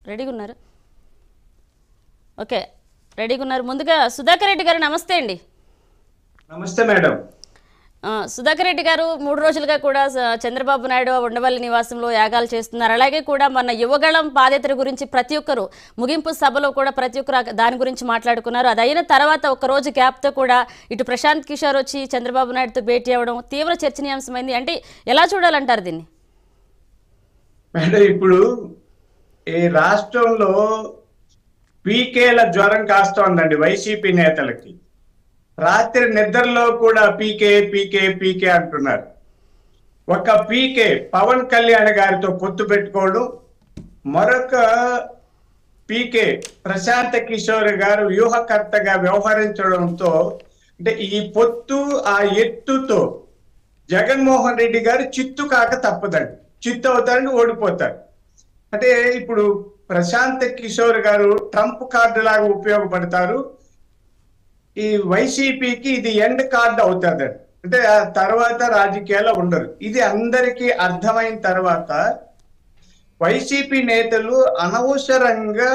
రెడీగా ఉన్నారు ఓకే రెడీగా ఉన్నారు ముందుగా సుధాకర్ రెడ్డి గారు నమస్తే అండి నమస్తే మేడం ఆ, సుధాకర్ రెడ్డి గారు మూడు రోజులుగా కూడా స- చంద్రబాబు నాయుడు ఉండవల్లి నివాసంలో యాగాలు చేస్తున్నారు అలాగే కూడా మన యువగళం బాధ్యతల గురించి ప్రతి ఒక్కరు ముగింపు సభలో కూడా ప్రతి ఒక్కరు ఆ- దాని గురించి మాట్లాడుకున్నారు అది అయిన తర్వాత ఒక రోజు గ్యాప్తో కూడా ఇటు ప్రశాంత్ కిషోర్ వచ్చి చంద్రబాబు నాయుడుతో భేటీ అవ్వడం తీవ్ర చర్చనీయాంశమైంది అంటే ఎలా చూడాలంటారు దీన్ని మేడం ఇప్పుడు ఈ రాష్ట్రంలో పీకేల జ్వరం కాస్తోందండి వైసీపీ నేతలకి రాత్రి నిద్రలో కూడా పీకే పీకే పీకే అంటున్నారు ఒక పీకే పవన్ కళ్యాణ్ గారితో పొత్తు పెట్టుకోవడం మరొక పీకే ప్రశాంత్ కిషోర్ గారు వ్యూహకర్తగా వ్యవహరించడంతో అంటే ఈ పొత్తు ఆ ఎత్తుతో జగన్మోహన్ రెడ్డి గారు చిత్తు కాక తప్పదండి చిత్తు అవుతారని ఓడిపోతారు అంటే ఇప్పుడు ప్రశాంత్ కిషోర్ గారు ట్రంప్ కార్డు లాగా ఉపయోగపడతారు ఈ వైసీపీకి ఇది ఎండ్ కార్డు అవుతుంది అంటే ఆ తర్వాత రాజకీయాల్లో ఉండరు ఇది అందరికీ అర్థమైన తర్వాత వైసీపీ నేతలు అనవసరంగా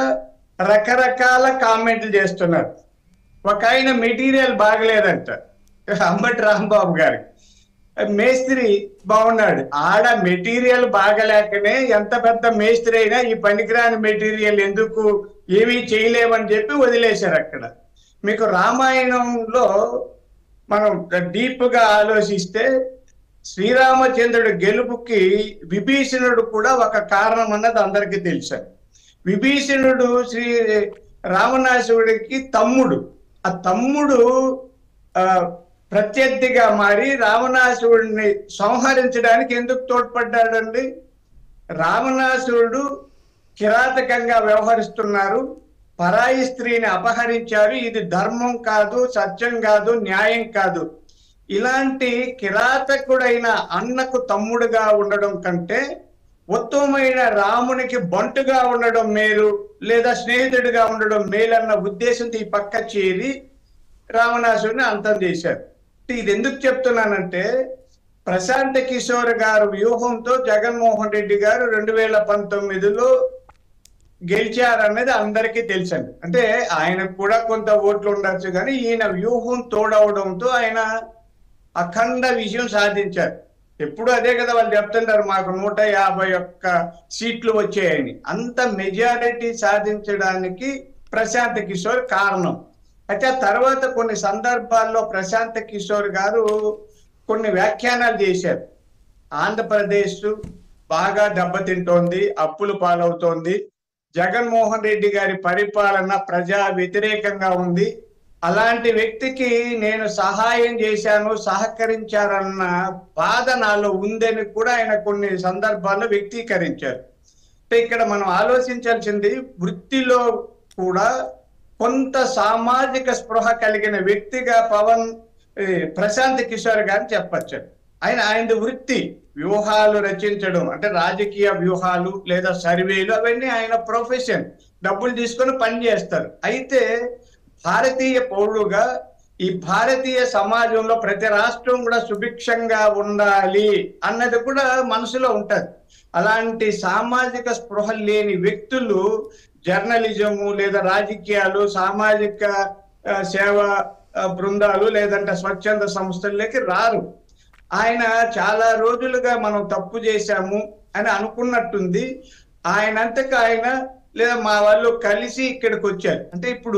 రకరకాల కామెంట్లు చేస్తున్నారు ఒక ఆయన మెటీరియల్ బాగలేదంట అంబటి రాంబాబు గారికి మేస్త్రి బాగున్నాడు ఆడ మెటీరియల్ బాగలేకనే ఎంత పెద్ద మేస్త్రి అయినా ఈ పనికిరాని మెటీరియల్ ఎందుకు ఏమీ చేయలేమని చెప్పి వదిలేశారు అక్కడ మీకు రామాయణంలో మనం డీప్ గా ఆలోచిస్తే శ్రీరామచంద్రుడి గెలుపుకి విభీషణుడు కూడా ఒక కారణం అన్నది అందరికీ తెలుసు విభీషణుడు శ్రీ రావణాసురుడికి తమ్ముడు ఆ తమ్ముడు ఆ ప్రత్యర్థిగా మారి రావణాసురుడిని సంహరించడానికి ఎందుకు తోడ్పడ్డాడండి రావణాసురుడు కిరాతకంగా వ్యవహరిస్తున్నారు పరాయి స్త్రీని అపహరించారు ఇది ధర్మం కాదు సత్యం కాదు న్యాయం కాదు ఇలాంటి కిరాతకుడైన అన్నకు తమ్ముడుగా ఉండడం కంటే ఉత్తమమైన రామునికి బంటుగా ఉండడం మేలు లేదా స్నేహితుడిగా ఉండడం మేలన్న ఉద్దేశంతో ఈ పక్క చేరి రావణాసుడిని అంతం చేశారు ఇది ఎందుకు చెప్తున్నానంటే ప్రశాంత్ కిషోర్ గారు వ్యూహంతో జగన్మోహన్ రెడ్డి గారు రెండు వేల పంతొమ్మిదిలో గెలిచారనేది అందరికీ తెలుసండి అంటే ఆయనకు కూడా కొంత ఓట్లు ఉండొచ్చు కానీ ఈయన వ్యూహం తోడవడంతో ఆయన అఖండ విజయం సాధించారు ఎప్పుడు అదే కదా వాళ్ళు చెప్తుంటారు మాకు నూట యాభై ఒక్క సీట్లు వచ్చాయని అంత మెజారిటీ సాధించడానికి ప్రశాంత్ కిషోర్ కారణం అయితే ఆ తర్వాత కొన్ని సందర్భాల్లో ప్రశాంత్ కిషోర్ గారు కొన్ని వ్యాఖ్యానాలు చేశారు ఆంధ్రప్రదేశ్ బాగా దెబ్బతింటోంది అప్పులు పాలవుతోంది జగన్మోహన్ రెడ్డి గారి పరిపాలన ప్రజా వ్యతిరేకంగా ఉంది అలాంటి వ్యక్తికి నేను సహాయం చేశాను సహకరించారన్న బాధ నాలో ఉందని కూడా ఆయన కొన్ని సందర్భాల్లో వ్యక్తీకరించారు అంటే ఇక్కడ మనం ఆలోచించాల్సింది వృత్తిలో కూడా కొంత సామాజిక స్పృహ కలిగిన వ్యక్తిగా పవన్ ఏ, ప్రశాంత్ కిషోర్ గారిని చెప్పచ్చు ఆయన ఆయన వృత్తి వ్యూహాలు రచించడం అంటే రాజకీయ వ్యూహాలు లేదా సర్వేలు అవన్నీ ఆయన ప్రొఫెషన్ డబ్బులు తీసుకొని పని చేస్తారు అయితే భారతీయ పౌరుడుగా ఈ భారతీయ సమాజంలో ప్రతి రాష్ట్రం కూడా సుభిక్షంగా ఉండాలి అన్నది కూడా మనసులో ఉంటది అలాంటి సామాజిక స్పృహ లేని వ్యక్తులు జర్నలిజము లేదా రాజకీయాలు సామాజిక ఆ, సేవా ఆ, బృందాలు లేదంటే స్వచ్ఛంద సంస్థల్లోకి రారు ఆయన చాలా రోజులుగా మనం తప్పు చేశాము అని అనుకున్నట్టుంది ఆయనంతకు ఆయన లేదా మా వాళ్ళు కలిసి ఇక్కడికి వచ్చారు అంటే ఇప్పుడు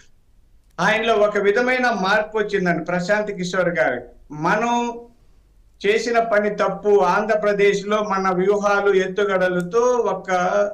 ఆయనలో ఒక విధమైన మార్పు వచ్చిందండి ప్రశాంత్ కిషోర్ గారు మనం చేసిన పని తప్పు ఆంధ్రప్రదేశ్ లో మన వ్యూహాలు ఎత్తుగడలతో ఒక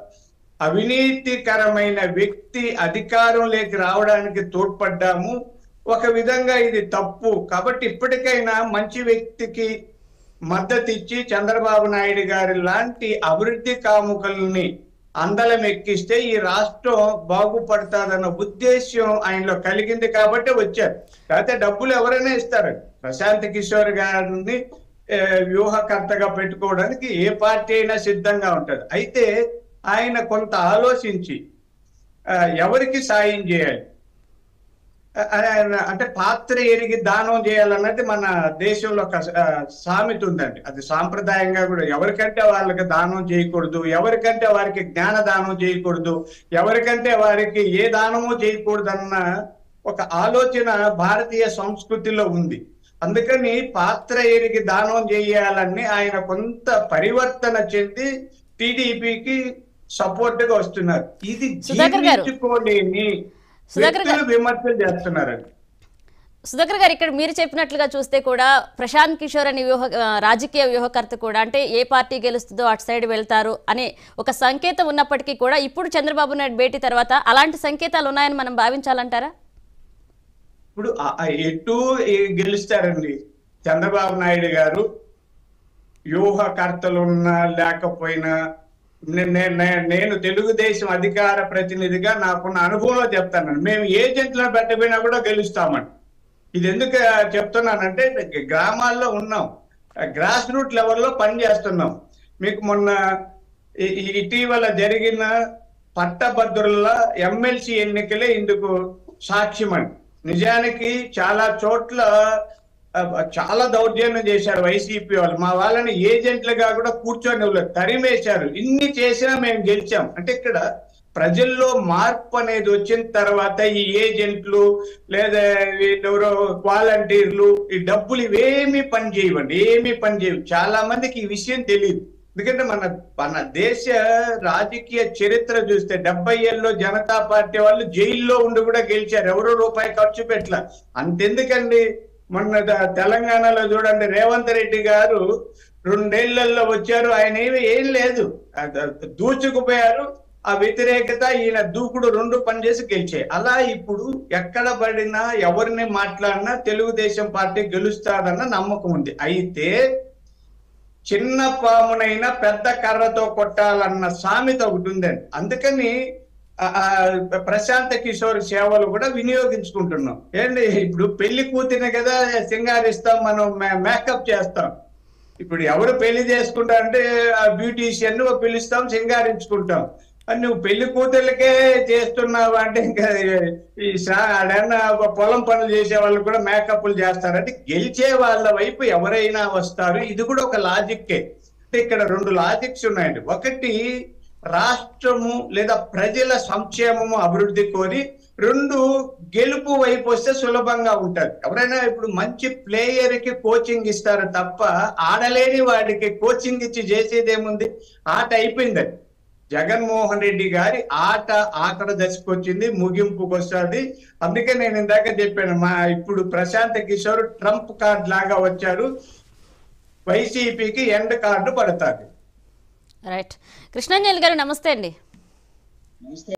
అవినీతికరమైన వ్యక్తి అధికారంలోకి రావడానికి తోడ్పడ్డాము ఒక విధంగా ఇది తప్పు కాబట్టి ఇప్పటికైనా మంచి వ్యక్తికి మద్దతు ఇచ్చి చంద్రబాబు నాయుడు గారి లాంటి అభివృద్ధి కాముకల్ని అందలం ఎక్కిస్తే ఈ రాష్ట్రం బాగుపడతాదన్న ఉద్దేశ్యం ఆయనలో కలిగింది కాబట్టి వచ్చారు కాకపోతే డబ్బులు ఎవరైనా ఇస్తారు ప్రశాంత్ కిషోర్ గారిని ఏ, వ్యూహకర్తగా పెట్టుకోవడానికి ఏ పార్టీ అయినా సిద్ధంగా ఉంటది అయితే ఆయన కొంత ఆలోచించి ఆ, ఎవరికి సాయం చేయాలి ఆ, ఆ, అంటే పాత్ర ఎరిగి దానం చేయాలన్నది మన దేశంలో ఒక ఆ, సామెత ఉందండి అది సాంప్రదాయంగా కూడా ఎవరికంటే వాళ్ళకి దానం చేయకూడదు ఎవరికంటే వారికి జ్ఞాన దానం చేయకూడదు ఎవరికంటే వారికి ఏ దానము చేయకూడదు అన్న ఒక ఆలోచన భారతీయ సంస్కృతిలో ఉంది అందుకని పాత్ర ఎరిగి దానం చేయాలని ఆయన కొంత పరివర్తన చెంది టీడీపీకి సపోర్ట్ గా వస్తున్నారు ఇది సుధాకర్ గారు. జీర్ణించుకోలేని సుధాకర్ గారు. వ్యక్తులు విమర్శలు చేస్తున్నారండి సుధాకర్ గారు ఇక్కడ మీరు చెప్పినట్లుగా చూస్తే కూడా ప్రశాంత్ కిషోర్ అనే వ్యూహ ఆ, రాజకీయ వ్యూహకర్త కూడా అంటే ఏ పార్టీ గెలుస్తుందో అటు సైడ్ వెళ్తారు అనే ఒక సంకేతం ఉన్నప్పటికీ కూడా ఇప్పుడు చంద్రబాబు నాయుడు భేటీ తర్వాత అలాంటి సంకేతాలు ఉన్నాయని మనం భావించాలంటారా ఇప్పుడు ఆ- ఆ ఎటు ఏ- గెలుస్తారండి చంద్రబాబు నాయుడు గారు వ్యూహకర్తలు ఉన్నా లేకపోయినా నే- నే- నే- నేను తెలుగుదేశం అధికార ప్రతినిధిగా నాకున్న అనుభవంలో చెప్తాను మేము ఏజెంట్లను పెట్టబోయినా కూడా గెలుస్తామని ఇది ఎందుకు చెప్తున్నానంటే గ్రామాల్లో ఉన్నాం గ్రాస్ రూట్ లెవెల్లో పని చేస్తున్నాం మీకు మొన్న ఈ- ఈ ఇటీవల జరిగిన పట్టభద్రుల ఎమ్మెల్సీ ఎన్నికలే ఇందుకు సాక్ష్యమండి నిజానికి చాలా చోట్ల ఆ, చాలా దౌర్జన్యం చేశారు వైసీపీ వాళ్ళు మా వాళ్ళని ఏజెంట్లుగా కూడా కూర్చొని వాళ్ళు తరిమేశారు ఇన్ని చేసినా మేము గెలిచాం అంటే ఇక్కడ ప్రజల్లో మార్పు అనేది వచ్చిన తర్వాత ఈ ఏజెంట్లు లేదా వీళ్ళెవరో వాలంటీర్లు ఈ డబ్బులు ఇవేమీ పని చేయవండి ఏమీ పని చేయవు చాలా మందికి ఈ విషయం తెలియదు ఎందుకంటే మన మన దేశ రాజకీయ చరిత్ర చూస్తే డెబ్బై ఏళ్ళలో జనతా పార్టీ వాళ్ళు జైల్లో ఉండి కూడా గెలిచారు ఎవరో రూపాయి ఖర్చు పెట్టల అంతెందుకండి మొన్న ద- తెలంగాణలో చూడండి రేవంత్ రెడ్డి గారు రెండేళ్లలో వచ్చారు ఆయన ఏమి ఏం లేదు ఆ ద- దూచుకుపోయారు ఆ వ్యతిరేకత ఈయన దూకుడు రెండు పనిచేసి గెలిచాయి అలా ఇప్పుడు ఎక్కడ పడినా ఎవరిని మాట్లాడినా తెలుగుదేశం పార్టీ గెలుస్తాదన్న నమ్మకం ఉంది అయితే చిన్న పామునైనా పెద్ద కర్రతో కొట్టాలన్న సామెత ఒకటి ఉందండి అందుకని ఆ, ఆ, ప్రశాంత్ కిషోర్ సేవలు కూడా వినియోగించుకుంటున్నాం ఏంటి ఇప్పుడు పెళ్లి కూతురిని కదా సింగారిస్తాం మనం మే- మేకప్ చేస్తాం ఇప్పుడు ఎవరు పెళ్లి చేసుకుంటారంటే ఆ బ్యూటీషియన్ పిలుస్తాం సింగారించుకుంటాం మరి నువ్వు పెళ్లి కూతుర్లకే చేస్తున్నావు అంటే ఇంకా ఈ సా- ఆడన్నా పొలం పనులు చేసే వాళ్ళు కూడా మేకప్లు చేస్తారంటే గెలిచే వాళ్ళ వైపు ఎవరైనా వస్తారు ఇది కూడా ఒక లాజిక్కే అంటే ఇక్కడ రెండు లాజిక్స్ ఉన్నాయండి ఒకటి రాష్ట్రము లేదా ప్రజల సంక్షేమము అభివృద్ధి కోరి రెండు గెలుపు వైపు వస్తే సులభంగా ఉంటది ఎవరైనా ఇప్పుడు మంచి ప్లేయర్ కి కోచింగ్ ఇస్తారు తప్ప ఆడలేని వాడికి కోచింగ్ ఇచ్చి చేసేదేముంది ఆట అయిపోయింది జగన్మోహన్ రెడ్డి గారి ఆట ఆఖర దశకు వచ్చింది ముగింపుకు వస్తుంది అందుకే నేను ఇందాక చెప్పాను మా ఇప్పుడు ప్రశాంత్ కిషోర్ ట్రంప్ కార్డ్ లాగా వచ్చారు వైసీపీకి ఎండ్ కార్డు పడతాది రైట్ కృష్ణంజలి గారు నమస్తే అండి